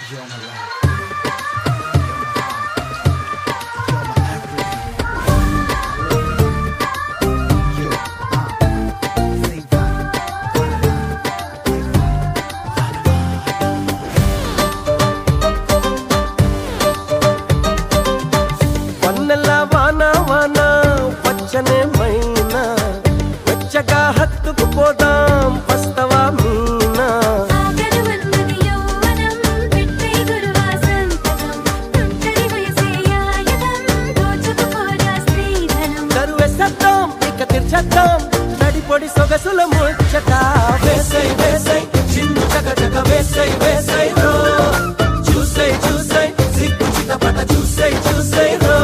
You're my life. You're my heart. You're my everything. You, uh, say that. వన్నెల వాన వాన పచ్చనే మైనా వెచ్చగా హత్తుకు పోదాం వస్తవా మీనా ఆగడువన్నది యౌవనం పెట్టే గురువాసంతకం తుంటరి వయసే యాయదం దోచుకుపోరా స్త్రీధనం కరువెసేద్దాం ఇక తీర్చేద్దాం నడిపొడి సొగసుల ముచ్చట వేసై వేసై చిందు చక చక వేసై వేసై రో చూసై చూసై సిగ్గు చిటపట చూసై చూసై రో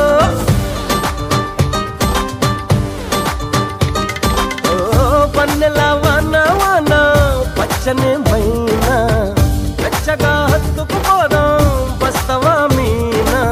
ఓ పన్నెల వాన వాన పచ్చని మైనా వెచ్చగా హత్తుకు పోదాం వస్తవా మీనా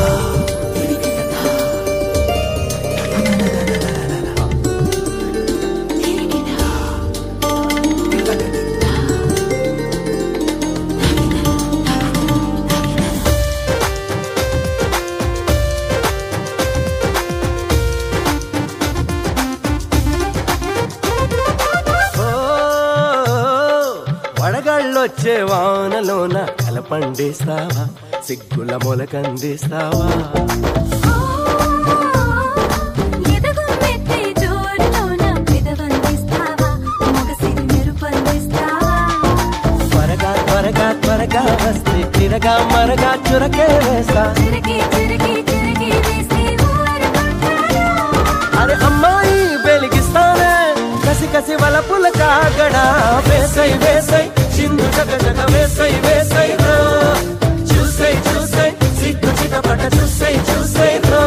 ఓ, వడగాళ్ళొచ్చే వానలోన కలపండిస్తావా సిగ్గుల మొలకందిస్తావా ఎదగు మెత్తే జోరులోన పెదవందిస్తావా మగసిరి మెరుపందిస్తావా త్వరగా త్వరగా త్వరగా వస్తే తిరగా మరగా చురకే వేస్తా చిరకి చిరకి చిరకి వేసి ఊరుకుంటాను అరే అమ్మాయి వెలిగిస్తానే కసి కసి వలపుల కాగడా వేసై వేసై చిందు చక చక వేసై వేసై రో చూసై చూసై సిగ్గు చిటపట చూసై చూసై రో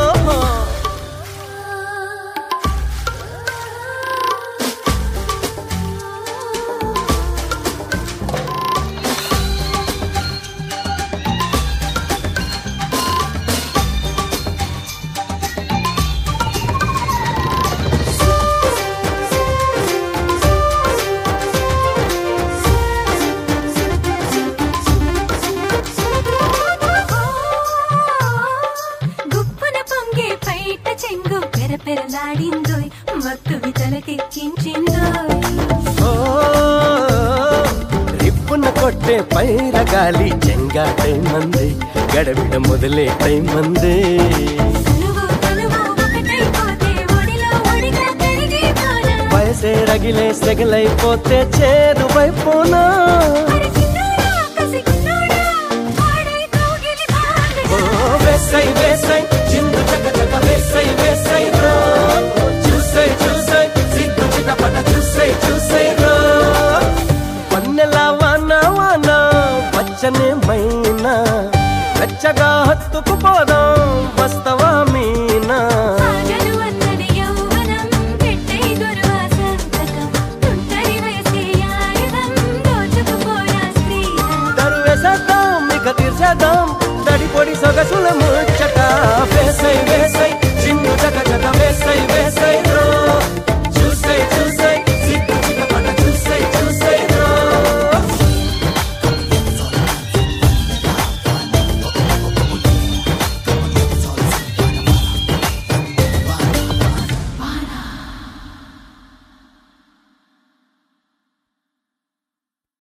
గుప్పున పొంగే పైట చెంగు పెరపెరలాడిందోయ్ మత్తువి తలకెక్కించిందోయ్ ఓ రిప్పున కొట్టే పైర గాలి చెంగాటై మంది గడబిడ మొదలే టైం మంది తనువు తనువు ఒకటైపోతే ఒడిలో ఒడిగా కరిగిపోనా వయసే రగిలే సెగలైపోతే చేరువైపోనా మరి చిన్నోడా కసిగున్నోడా ఆడై కౌగిలి ఓ బాండగా వేసై వేసై చిందు చక చక వేసై వేసై రో చూసై చూసై సిగ్గు చిటపట చూసై చూసై రో పన్నెల వాన వాన పచ్చని మైనా వెచ్చగా హత్తుకు పోదాం